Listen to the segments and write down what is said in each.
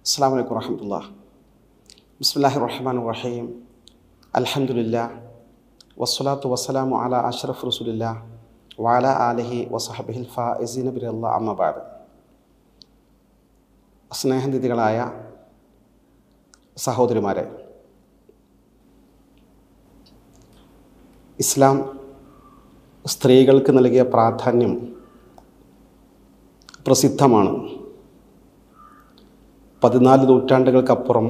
അസ്സാം വലൈക്കും വറഹമത്തുള്ള ബിസ്മില്ലാഹി റഹ്മാൻ റഹീം അൽഹംദുലില്ല വസ്സലാത്തു വസ്സലാമു അല അഷ്റഫ് റസുലില്ല വാല ആലഹി വസഹബിഹിൽ ഫാഇസീന ബിറല്ല അമ്മബാദ് സ്നേഹനിധികളായ സഹോദരിമാരെ ഇസ്ലാം സ്ത്രീകൾക്ക് നൽകിയ പ്രാധാന്യം പ്രസിദ്ധമാണ് പതിനാല് നൂറ്റാണ്ടുകൾക്കപ്പുറം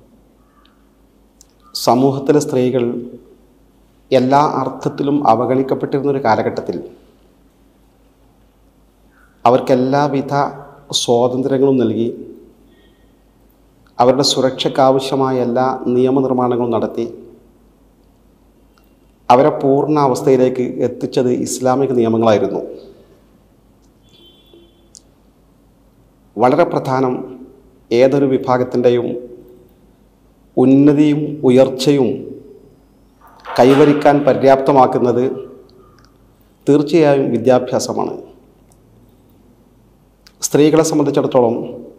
സമൂഹത്തിലെ സ്ത്രീകൾ എല്ലാ അർത്ഥത്തിലും അവഗണിക്കപ്പെട്ടിരുന്ന ഒരു കാലഘട്ടത്തിൽ അവർക്കെല്ലാവിധ സ്വാതന്ത്ര്യങ്ങളും നൽകി അവരുടെ സുരക്ഷയ്ക്കാവശ്യമായ എല്ലാ നിയമനിർമ്മാണങ്ങളും നടത്തി അവരെ പൂർണ്ണ അവസ്ഥയിലേക്ക് എത്തിച്ചത് ഇസ്ലാമിക നിയമങ്ങളായിരുന്നു വളരെ പ്രധാനം ഏതൊരു വിഭാഗത്തിൻ്റെയും ഉന്നതിയും ഉയർച്ചയും കൈവരിക്കാൻ പര്യാപ്തമാക്കുന്നത് തീർച്ചയായും വിദ്യാഭ്യാസമാണ് സ്ത്രീകളെ സംബന്ധിച്ചിടത്തോളം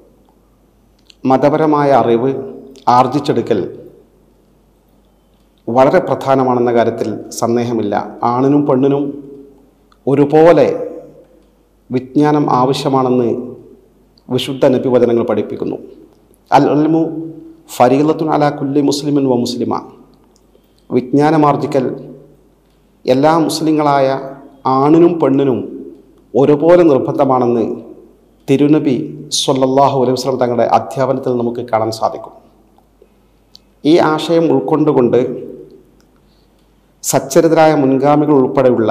മതപരമായ അറിവ് ആർജിച്ചെടുക്കൽ വളരെ പ്രധാനമാണെന്ന കാര്യത്തിൽ സന്ദേഹമില്ല ആണിനും പെണ്ണിനും ഒരുപോലെ വിജ്ഞാനം ആവശ്യമാണെന്ന് വിശുദ്ധ നബിവചനങ്ങൾ പഠിപ്പിക്കുന്നു അൽ ഉൽമു ഫരീലത്തുൻ അല കുല്ലി മുസ്ലിമിൻ വ മുസ്ലിമ വിജ്ഞാനമാർജിക്കൽ എല്ലാ മുസ്ലിങ്ങളായ ആണിനും പെണ്ണിനും ഒരുപോലെ നിർബന്ധമാണെന്ന് തിരുനബി സല്ലല്ലാഹു അലൈഹി വസല്ലം തങ്ങളുടെ അധ്യാപനത്തിൽ നമുക്ക് കാണാൻ സാധിക്കും ഈ ആശയം ഉൾക്കൊണ്ടുകൊണ്ട് സച്ചരിതരായ മുൻഗാമികൾ ഉൾപ്പെടെയുള്ള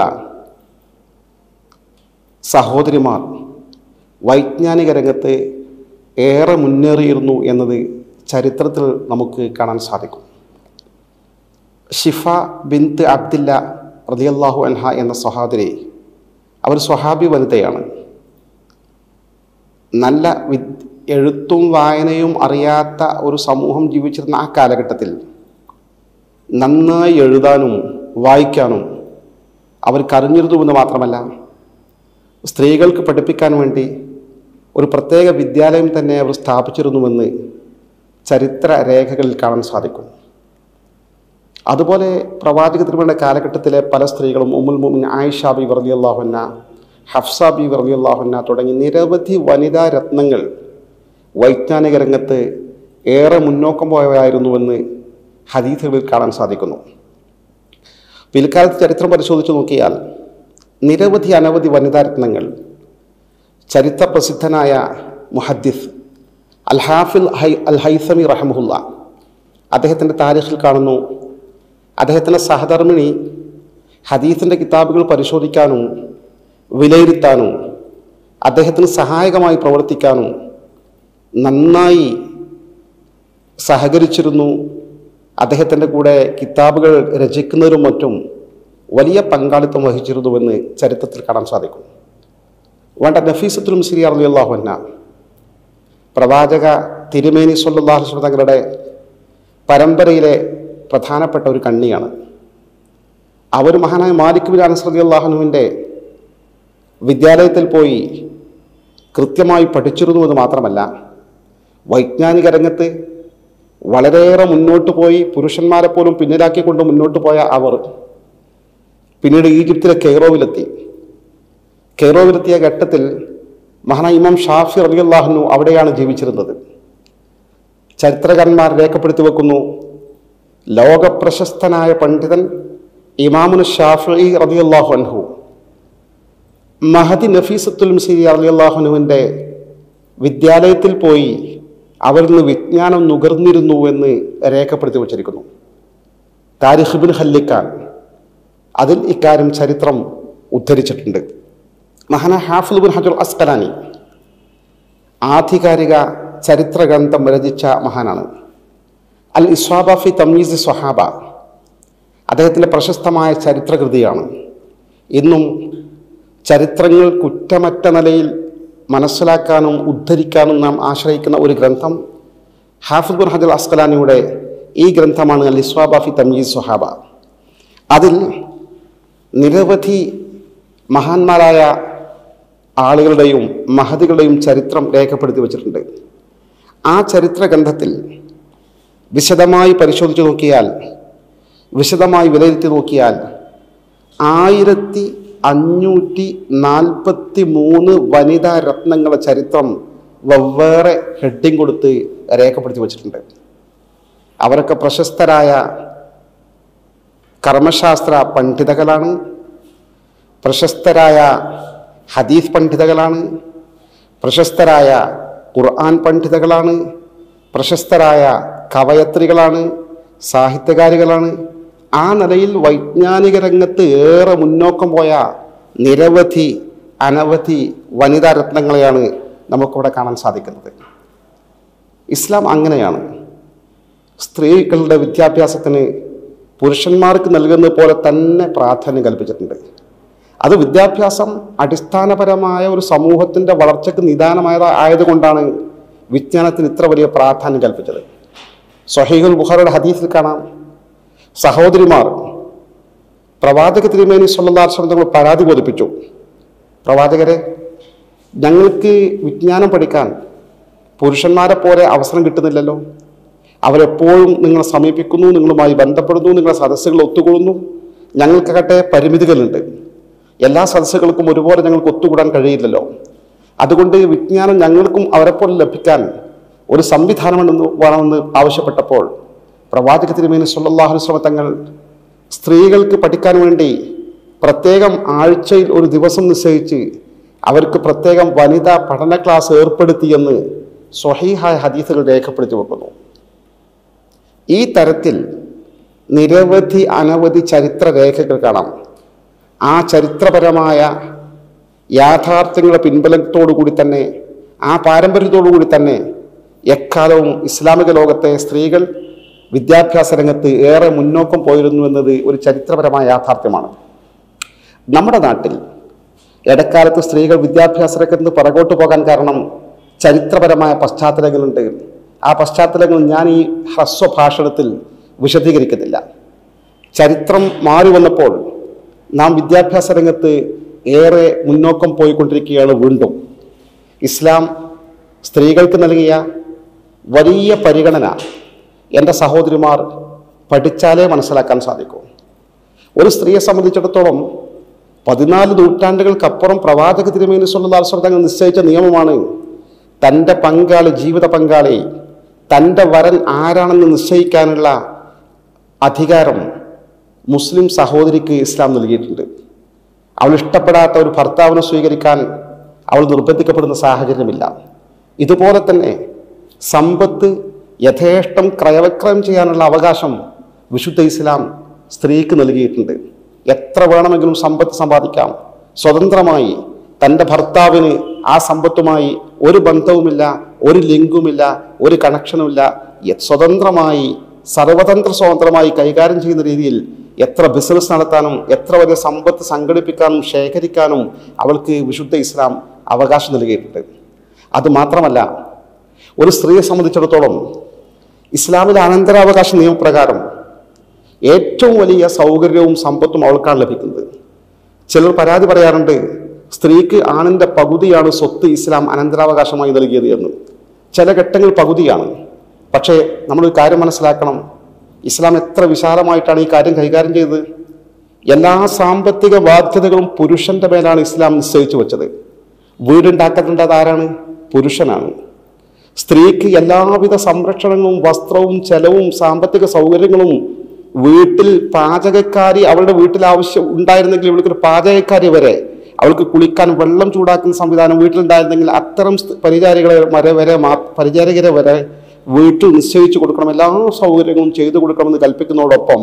സഹോദരിമാർ വൈജ്ഞാനിക രംഗത്ത് ഏറെ മുന്നേറിയിരുന്നു എന്നത് ചരിത്രത്തിൽ നമുക്ക് കാണാൻ സാധിക്കും ഷിഫ ബിന്ത് അബ്ദില്ല റതിയല്ലാഹു അൻഹ എന്ന സഹോദരി അവർ സ്വഹാബി വനിതയാണ് നല്ല വി എഴുത്തും വായനയും അറിയാത്ത ഒരു സമൂഹം ജീവിച്ചിരുന്ന ആ കാലഘട്ടത്തിൽ നന്നായി എഴുതാനും വായിക്കാനും അവർക്കറിഞ്ഞിരുന്നുവെന്ന് മാത്രമല്ല സ്ത്രീകൾക്ക് പഠിപ്പിക്കാൻ വേണ്ടി ഒരു പ്രത്യേക വിദ്യാലയം തന്നെ അവർ സ്ഥാപിച്ചിരുന്നുവെന്ന് ചരിത്ര രേഖകളിൽ കാണാൻ സാധിക്കും അതുപോലെ പ്രവാചക തിരുമേണ്ട കാലഘട്ടത്തിലെ പല സ്ത്രീകളും ഉമ്മുൽ മുമിൻ ആയിഷ ബി വർദി അള്ളാഹുന്ന ഹഫ്സ ബി വർദി അള്ളാഹുന്ന തുടങ്ങി നിരവധി വനിതാ രത്നങ്ങൾ വൈജ്ഞാനിക രംഗത്ത് ഏറെ മുന്നോക്കം പോയവരായിരുന്നുവെന്ന് ഹദീസുകളിൽ കാണാൻ സാധിക്കുന്നു പിൽക്കാലത്ത് ചരിത്രം പരിശോധിച്ച് നോക്കിയാൽ നിരവധി അനവധി വനിതാ രത്നങ്ങൾ ചരിത്ര പ്രസിദ്ധനായ മുഹദ്ദിസ് അൽ ഹാഫിൽ ഹൈ അൽ ഹൈസമി റഹമുല്ല അദ്ദേഹത്തിൻ്റെ താരിഖിൽ കാണുന്നു അദ്ദേഹത്തിൻ്റെ സഹധർമ്മിണി ഹദീസിൻ്റെ കിതാബുകൾ പരിശോധിക്കാനും വിലയിരുത്താനും അദ്ദേഹത്തിന് സഹായകമായി പ്രവർത്തിക്കാനും നന്നായി സഹകരിച്ചിരുന്നു അദ്ദേഹത്തിൻ്റെ കൂടെ കിതാബുകൾ രചിക്കുന്നതിനും മറ്റും വലിയ പങ്കാളിത്തം വഹിച്ചിരുന്നുവെന്ന് ചരിത്രത്തിൽ കാണാൻ സാധിക്കും വേണ്ട നഫീസത്തുലും സിരി അറിയാഹുന്ന പ്രവാചക തിരുമേനി സല്ലാഹു തങ്ങളുടെ പരമ്പരയിലെ പ്രധാനപ്പെട്ട ഒരു കണ്ണിയാണ് അവർ മഹാനായ മാലിക് ബിൻ അനസ്രതി അള്ളാഹുനുവിൻ്റെ വിദ്യാലയത്തിൽ പോയി കൃത്യമായി പഠിച്ചിരുന്നുവെന്ന് മാത്രമല്ല വൈജ്ഞാനിക രംഗത്ത് വളരെയേറെ മുന്നോട്ട് പോയി പുരുഷന്മാരെ പോലും പിന്നിലാക്കിക്കൊണ്ട് മുന്നോട്ട് പോയ അവർ പിന്നീട് ഈജിപ്തിലെ കെയ്റോവിലെത്തി കെയ്റോവിലെത്തിയ ഘട്ടത്തിൽ മഹാന ഇമാം ഷാഫി റബിയുല്ലാഹുനു അവിടെയാണ് ജീവിച്ചിരുന്നത് ചരിത്രകാരന്മാർ രേഖപ്പെടുത്തി വെക്കുന്നു ലോകപ്രശസ്തനായ പണ്ഡിതൻ ഇമാമുൻ ഷാഫി റബിയുല്ലാഹു അൻഹു മഹദി നഫീസത്തുൽ മിസിരി റബിയുല്ലാഹുനുവിൻ്റെ വിദ്യാലയത്തിൽ പോയി അവരിൽ നിന്ന് വിജ്ഞാനം നുകർന്നിരുന്നു എന്ന് രേഖപ്പെടുത്തി വച്ചിരിക്കുന്നു താരിഖിബിൻ ഹല്ലിക്കാൻ അതിൽ ഇക്കാര്യം ചരിത്രം ഉദ്ധരിച്ചിട്ടുണ്ട് മഹാന ഹാഫിൽബുൻ ഹജുൽ അസ്കലാനി ആധികാരിക ചരിത്ര ഗ്രന്ഥം രചിച്ച മഹാനാണ് അൽ ഇസ്വാബ ഫി തമീസ് സ്വഹാബ അദ്ദേഹത്തിൻ്റെ പ്രശസ്തമായ ചരിത്രകൃതിയാണ് ഇന്നും ചരിത്രങ്ങൾ കുറ്റമറ്റ നിലയിൽ മനസ്സിലാക്കാനും ഉദ്ധരിക്കാനും നാം ആശ്രയിക്കുന്ന ഒരു ഗ്രന്ഥം ഹാഫിദുൽ ഹജുൽ അസ്കലാനിയുടെ ഈ ഗ്രന്ഥമാണ് അൽ ഇസ്വാബ ഫി തമീസ് സ്വഹാബ അതിൽ നിരവധി മഹാന്മാരായ ആളുകളുടെയും മഹതികളുടെയും ചരിത്രം രേഖപ്പെടുത്തി വച്ചിട്ടുണ്ട് ആ ചരിത്ര ഗ്രന്ഥത്തിൽ വിശദമായി പരിശോധിച്ച് നോക്കിയാൽ വിശദമായി വിലയിരുത്തി നോക്കിയാൽ ആയിരത്തി അഞ്ഞൂറ്റി നാൽപ്പത്തി മൂന്ന് വനിതാ രത്നങ്ങളുടെ ചരിത്രം വെവ്വേറെ ഹെഡിങ് കൊടുത്ത് രേഖപ്പെടുത്തി വച്ചിട്ടുണ്ട് അവരൊക്കെ പ്രശസ്തരായ കർമ്മശാസ്ത്ര പണ്ഡിതകളാണ് പ്രശസ്തരായ ഹദീസ് പണ്ഡിതകളാണ് പ്രശസ്തരായ ഖുർആൻ പണ്ഡിതകളാണ് പ്രശസ്തരായ കവയത്രികളാണ് സാഹിത്യകാരികളാണ് ആ നിലയിൽ വൈജ്ഞാനിക രംഗത്ത് ഏറെ മുന്നോക്കം പോയ നിരവധി അനവധി വനിതാ രത്നങ്ങളെയാണ് നമുക്കിവിടെ കാണാൻ സാധിക്കുന്നത് ഇസ്ലാം അങ്ങനെയാണ് സ്ത്രീകളുടെ വിദ്യാഭ്യാസത്തിന് പുരുഷന്മാർക്ക് നൽകുന്നത് പോലെ തന്നെ പ്രാധാന്യം കൽപ്പിച്ചിട്ടുണ്ട് അത് വിദ്യാഭ്യാസം അടിസ്ഥാനപരമായ ഒരു സമൂഹത്തിൻ്റെ വളർച്ചയ്ക്ക് നിദാനമായ ആയതുകൊണ്ടാണ് വിജ്ഞാനത്തിന് ഇത്ര വലിയ പ്രാധാന്യം കൽപ്പിച്ചത് സൊഹീഖുൽ ബുഖാറിയുടെ ഹദീസിൽ കാണാം സഹോദരിമാർ പ്രവാചക തിരുമേനി സല്ലാസ്വലം തങ്ങൾ പരാതി ബോധിപ്പിച്ചു പ്രവാചകരെ ഞങ്ങൾക്ക് വിജ്ഞാനം പഠിക്കാൻ പുരുഷന്മാരെ പോലെ അവസരം കിട്ടുന്നില്ലല്ലോ അവരെപ്പോഴും നിങ്ങളെ സമീപിക്കുന്നു നിങ്ങളുമായി ബന്ധപ്പെടുന്നു നിങ്ങളുടെ സദസ്സുകൾ ഒത്തുകൂടുന്നു ഞങ്ങൾക്കകട്ടെ പരിമിതികളുണ്ട് എല്ലാ സദസ്സുകൾക്കും ഒരുപോലെ ഞങ്ങൾക്ക് ഒത്തുകൂടാൻ കഴിയില്ലല്ലോ അതുകൊണ്ട് വിജ്ഞാനം ഞങ്ങൾക്കും അവരെപ്പോലെ ലഭിക്കാൻ ഒരു സംവിധാനമെന്ന് വേണമെന്ന് ആവശ്യപ്പെട്ടപ്പോൾ പ്രവാചക തിരുമേനി സല്ലാഹു ശ്രമ തങ്ങൾ സ്ത്രീകൾക്ക് പഠിക്കാൻ വേണ്ടി പ്രത്യേകം ആഴ്ചയിൽ ഒരു ദിവസം നിശ്ചയിച്ച് അവർക്ക് പ്രത്യേകം വനിതാ പഠന ക്ലാസ് ഏർപ്പെടുത്തിയെന്ന് സ്വഹീഹായ ഹദീസുകൾ രേഖപ്പെടുത്തി വെക്കുന്നു ഈ തരത്തിൽ നിരവധി അനവധി ചരിത്ര രേഖകൾ കാണാം ആ ചരിത്രപരമായ യാഥാർത്ഥ്യങ്ങളുടെ പിൻബലത്തോടു കൂടി തന്നെ ആ പാരമ്പര്യത്തോടു കൂടി തന്നെ എക്കാലവും ഇസ്ലാമിക ലോകത്തെ സ്ത്രീകൾ വിദ്യാഭ്യാസ രംഗത്ത് ഏറെ മുന്നോക്കം പോയിരുന്നു എന്നത് ഒരു ചരിത്രപരമായ യാഥാർത്ഥ്യമാണ് നമ്മുടെ നാട്ടിൽ ഇടക്കാലത്ത് സ്ത്രീകൾ വിദ്യാഭ്യാസ രംഗത്ത് പുറകോട്ട് പോകാൻ കാരണം ചരിത്രപരമായ പശ്ചാത്തലങ്ങളുണ്ട് ആ പശ്ചാത്തലങ്ങൾ ഞാൻ ഈ ഹ്രസ്വ ഭാഷണത്തിൽ വിശദീകരിക്കുന്നില്ല ചരിത്രം മാറി വന്നപ്പോൾ നാം വിദ്യാഭ്യാസ രംഗത്ത് ഏറെ മുന്നോക്കം പോയിക്കൊണ്ടിരിക്കുകയാണ് വീണ്ടും ഇസ്ലാം സ്ത്രീകൾക്ക് നൽകിയ വലിയ പരിഗണന എൻ്റെ സഹോദരിമാർ പഠിച്ചാലേ മനസ്സിലാക്കാൻ സാധിക്കൂ ഒരു സ്ത്രീയെ സംബന്ധിച്ചിടത്തോളം പതിനാല് നൂറ്റാണ്ടുകൾക്കപ്പുറം പ്രവാചക തിരുമേനി സ്വല്ലാസ്വർ തങ്ങൾ നിശ്ചയിച്ച നിയമമാണ് തൻ്റെ പങ്കാളി ജീവിത പങ്കാളി തൻ്റെ വരൻ ആരാണെന്ന് നിശ്ചയിക്കാനുള്ള അധികാരം മുസ്ലിം സഹോദരിക്ക് ഇസ്ലാം നൽകിയിട്ടുണ്ട് അവൾ ഇഷ്ടപ്പെടാത്ത ഒരു ഭർത്താവിനെ സ്വീകരിക്കാൻ അവൾ നിർബന്ധിക്കപ്പെടുന്ന സാഹചര്യമില്ല ഇതുപോലെ തന്നെ സമ്പത്ത് യഥേഷ്ടം ക്രയവിക്രയം ചെയ്യാനുള്ള അവകാശം വിശുദ്ധ ഇസ്ലാം സ്ത്രീക്ക് നൽകിയിട്ടുണ്ട് എത്ര വേണമെങ്കിലും സമ്പത്ത് സമ്പാദിക്കാം സ്വതന്ത്രമായി തൻ്റെ ഭർത്താവിന് ആ സമ്പത്തുമായി ഒരു ബന്ധവുമില്ല ഒരു ലിങ്കുമില്ല ഒരു കണക്ഷനുമില്ല യ- സ്വതന്ത്രമായി സർവതന്ത്ര സ്വതന്ത്രമായി കൈകാര്യം ചെയ്യുന്ന രീതിയിൽ എത്ര ബിസിനസ് നടത്താനും എത്ര വലിയ സമ്പത്ത് സംഘടിപ്പിക്കാനും ശേഖരിക്കാനും അവൾക്ക് വിശുദ്ധ ഇസ്ലാം അവകാശം നൽകിയിട്ടുണ്ട് അത് മാത്രമല്ല ഒരു സ്ത്രീയെ സംബന്ധിച്ചിടത്തോളം ഇസ്ലാമിലെ അനന്തരാവകാശ നിയമപ്രകാരം ഏറ്റവും വലിയ സൗകര്യവും സമ്പത്തും അവൾക്കാണ് ലഭിക്കുന്നത് ചിലർ പരാതി പറയാറുണ്ട് സ്ത്രീക്ക് ആണിൻ്റെ പകുതിയാണ് സ്വത്ത് ഇസ്ലാം അനന്തരാവകാശമായി നൽകിയത് എന്ന് ചില ഘട്ടങ്ങൾ പകുതിയാണ് പക്ഷേ നമ്മളൊരു കാര്യം മനസ്സിലാക്കണം ഇസ്ലാം എത്ര വിശാലമായിട്ടാണ് ഈ കാര്യം കൈകാര്യം ചെയ്തത് എല്ലാ സാമ്പത്തിക ബാധ്യതകളും പുരുഷന്റെ മേലാണ് ഇസ്ലാം നിശ്ചയിച്ചു വെച്ചത് വീടുണ്ടാക്കേണ്ടത് ആരാണ് പുരുഷനാണ് സ്ത്രീക്ക് എല്ലാവിധ സംരക്ഷണങ്ങളും വസ്ത്രവും ചെലവും സാമ്പത്തിക സൗകര്യങ്ങളും വീട്ടിൽ പാചകക്കാരി അവളുടെ വീട്ടിൽ ആവശ്യം ഉണ്ടായിരുന്നെങ്കിൽ ഇവൾക്കൊരു പാചകക്കാരി വരെ അവൾക്ക് കുളിക്കാൻ വെള്ളം ചൂടാക്കുന്ന സംവിധാനം വീട്ടിലുണ്ടായിരുന്നെങ്കിൽ അത്തരം സ് പരിചാരികളെ വരെ വരെ മാ പരിചാരകരെ വരെ വീട്ടിൽ നിശ്ചയിച്ചു കൊടുക്കണം എല്ലാ സൗകര്യങ്ങളും ചെയ്തു കൊടുക്കണമെന്ന് കൽപ്പിക്കുന്നതോടൊപ്പം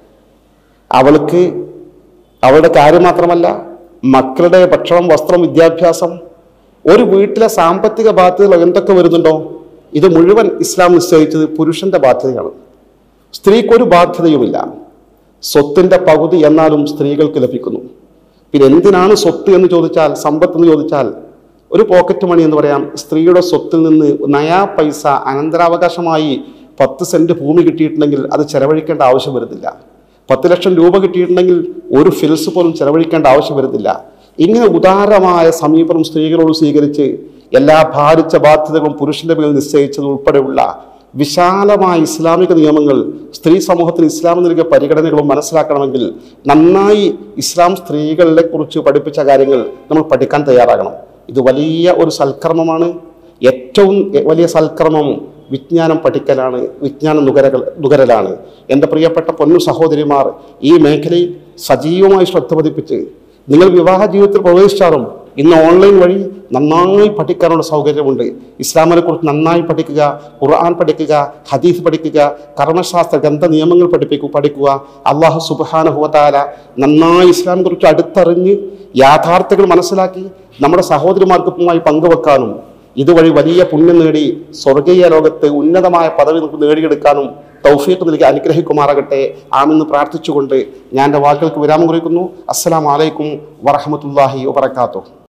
അവൾക്ക് അവളുടെ കാര്യം മാത്രമല്ല മക്കളുടെ ഭക്ഷണം വസ്ത്രം വിദ്യാഭ്യാസം ഒരു വീട്ടിലെ സാമ്പത്തിക ബാധ്യതകൾ എന്തൊക്കെ വരുന്നുണ്ടോ ഇത് മുഴുവൻ ഇസ്ലാം നിശ്ചയിച്ചത് പുരുഷന്റെ ബാധ്യതയാണ് സ്ത്രീക്കൊരു ബാധ്യതയുമില്ല സ്വത്തിന്റെ പകുതി എന്നാലും സ്ത്രീകൾക്ക് ലഭിക്കുന്നു പിന്നെ എന്തിനാണ് സ്വത്ത് എന്ന് ചോദിച്ചാൽ സമ്പത്ത് എന്ന് ചോദിച്ചാൽ ഒരു പോക്കറ്റ് മണി എന്ന് പറയാം സ്ത്രീയുടെ സ്വത്തിൽ നിന്ന് നയാ പൈസ അനന്തരാവകാശമായി പത്ത് സെന്റ് ഭൂമി കിട്ടിയിട്ടുണ്ടെങ്കിൽ അത് ചെലവഴിക്കേണ്ട ആവശ്യം വരുന്നില്ല പത്ത് ലക്ഷം രൂപ കിട്ടിയിട്ടുണ്ടെങ്കിൽ ഒരു ഫിൽസ് പോലും ചെലവഴിക്കേണ്ട ആവശ്യം വരുന്നില്ല ഇങ്ങനെ ഉദാരമായ സമീപനം സ്ത്രീകളോട് സ്വീകരിച്ച് എല്ലാ ഭാരിച്ച ബാധ്യതകളും പുരുഷന്റെ മേൽ നിശ്ചയിച്ചത് ഉൾപ്പെടെയുള്ള വിശാലമായ ഇസ്ലാമിക നിയമങ്ങൾ സ്ത്രീ സമൂഹത്തിന് ഇസ്ലാം നൽകിയ പരിഗണനകളും മനസ്സിലാക്കണമെങ്കിൽ നന്നായി ഇസ്ലാം സ്ത്രീകളെ കുറിച്ച് പഠിപ്പിച്ച കാര്യങ്ങൾ നമ്മൾ പഠിക്കാൻ തയ്യാറാകണം ഇത് വലിയ ഒരു സൽക്കർമ്മമാണ് ഏറ്റവും വലിയ സൽക്കർമ്മം വിജ്ഞാനം പഠിക്കലാണ് വിജ്ഞാനം നുകരകൾ നുകരലാണ് എൻ്റെ പ്രിയപ്പെട്ട പൊന്നു സഹോദരിമാർ ഈ മേഖലയിൽ സജീവമായി ശ്രദ്ധ പതിപ്പിച്ച് നിങ്ങൾ വിവാഹ ജീവിതത്തിൽ പ്രവേശിച്ചാലും ഇന്ന് ഓൺലൈൻ വഴി നന്നായി പഠിക്കാനുള്ള സൗകര്യമുണ്ട് ഇസ്ലാമിനെ കുറിച്ച് നന്നായി പഠിക്കുക ഖുർആൻ പഠിക്കുക ഹദീസ് പഠിക്കുക കർമ്മശാസ്ത്ര ഗ്രന്ഥ നിയമങ്ങൾ പഠിപ്പിക്കുക പഠിക്കുക അള്ളാഹു സുബാനഹുവതാല നന്നായി ഇസ്ലാമിനെ കുറിച്ച് അടുത്തറിഞ്ഞ് യാഥാർത്ഥ്യങ്ങൾ മനസ്സിലാക്കി നമ്മുടെ സഹോദരിമാർക്കൊപ്പമായി പങ്കുവെക്കാനും ഇതുവഴി വലിയ പുണ്യം നേടി സ്വർഗീയ ലോകത്ത് ഉന്നതമായ പദവി നമുക്ക് നേടിയെടുക്കാനും തൗഫീഖ് നൽകി അനുഗ്രഹിക്കുമാറാകട്ടെ ആമെന്ന് പ്രാർത്ഥിച്ചുകൊണ്ട് ഞാൻ എൻ്റെ വാക്കുകൾക്ക് വിരാമം കുറിക്കുന്നു അസ്സലാമു അലൈക്കും വറഹമത്തല്ലാഹി വബർക്കാത്തു